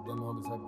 قدامي هو بيسجل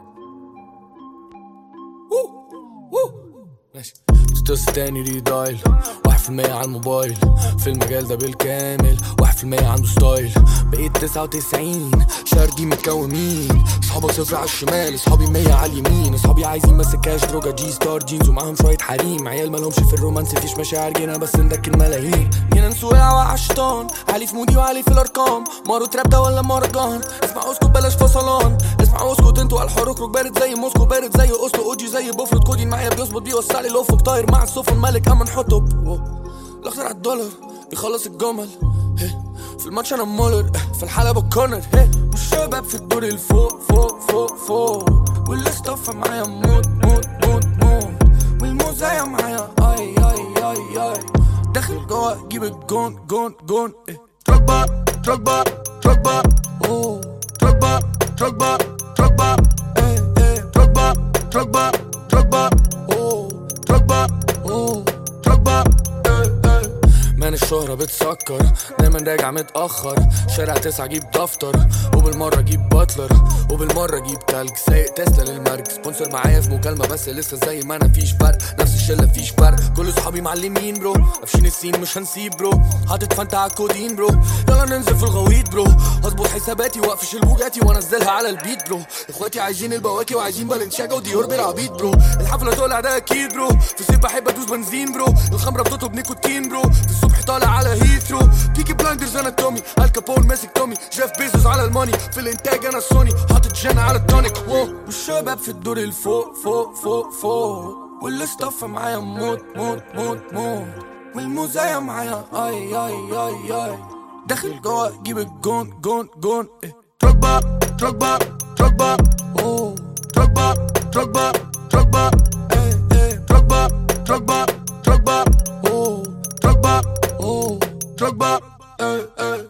ماشي ستوس تاني ريدايل واحد في المية على الموبايل في المجال ده بالكامل واحد في المية عنده ستايل بقيت تسعة وتسعين شارجي متكومين صحابك صفر على الشمال اصحابي مية على اليمين اصحابي عايزين بس كاش دروجا جي ستار جينز ومعاهم شوية حريم عيال مالهمش في الرومانس فيش مشاعر جينا بس ندك الملايين جينا نسوق الهوا على الشيطان علي في مودي وعلي في الارقام مارو تراب ده ولا مهرجان اسمع اسكت بلاش فصلان اسمع اسكت انتوا على الحروك روك بارد زي موسكو بارد زي اوسلو اوجي زي بوفرد كودين معايا بيظبط بيوسع لي الافق طاير مع السفن ملك اما نحطه الاخضر على الدولار يخلص الجمل هي. في الماتش انا مولر في الحلبة كورنر هي. والشباب في الدور الفوق فوق فوق فوق والاستافة معايا موت موت موت موت والموزايا معايا اي اي اي اي داخل جوا جيب الجون جون جون إيه. تروجبا تروجبا تروجبا اوه تروجبا تروجبا تروجبا ايه ايه تروجبا تروجبا تروجبا اوه تروجبا اوه تروجبا ايه ايه مان الشهرة بتسكر دايما راجع متأخر شارع تسعة جيب دفتر وبالمرة جيب باتلر وبالمرة جيب تلج سايق تسلا للمرج سبونسر معايا في مكالمة بس لسه زي ما انا فيش فرق نفس الشلة فيش فرق كل صحابي معلمين برو قافشين السين مش هنسيب برو حاطط فانتا على الكودين برو يلا ننزل في الغويط برو هظبط حساباتي واقفش البوجاتي وانزلها على البيت برو اخواتي عايزين البواكي وعايزين بالنشاجة وديور بالعبيط برو الحفلة تولع ده اكيد برو في الصيف بحب ادوس بنزين برو الخمرة بتطلب نيكوتين برو في الصبح طالع على هيثرو بيكي بلايندرز انا تومي الكابون ماسك تومي جيف بيزوس على الماني في الانتاج انا سوني حاطط جن على التونيك واو والشباب في الدور الفوق فوق فوق فوق والاستاف معايا موت موت موت موت والموزايا معايا اي اي اي اي داخل جوا جيب الجون جون جون إيه. تروجبا تروجبا تروجبا اوه تروجبا تروجبا تروجبا ايه ايه تروجبا تروجبا تروجبا اوه تروجبا اوه تروجبا ايه ايه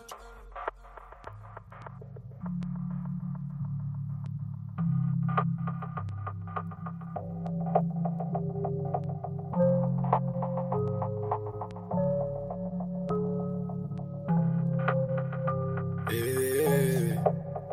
إيه.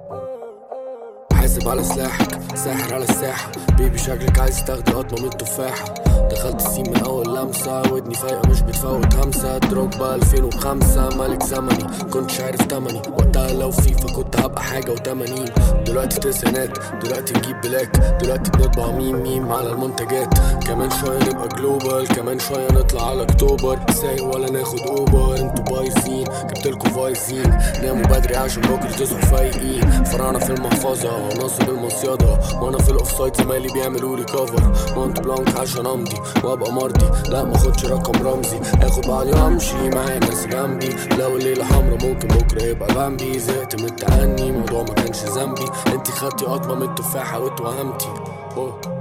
حاسب على سلاحك ساحر على الساحة بيبي شكلك عايز تاخدي قطمة من التفاحة دخلت السين من أول لمسة ودني فايقة مش بتفوت همسة دروجبا 2005 ملك زمني كنتش عارف تمني وقتها لو فيفا كنت هبقى حاجة وتمانين دلوقتي تسعينات دلوقتي نجيب بلاك دلوقتي بنطبع ميم ميم على المنتجات كمان شوية نبقى جلوبال كمان شوية نطلع على اكتوبر سايق ولا ناخد اوبر انتوا بايظين جبتلكوا فايزين ناموا بدري عشان بكرة تصحوا فايقين فراعنة في المحفظة وناصب المصيدة وانا في الاوفسايد زمايلي بيعملوا لي كفر مونت بلانك عشان امضي وابقى مرضي لا ماخدش رقم رمزي اخد بعضي وامشي معايا ناس جنبي لو الليلة حمرا ممكن بكرة يبقى جنبي زهقت من التأني موضوع ما كانش ذنبي انتي خدتي قطمة من التفاحة واتوهمتي أوه.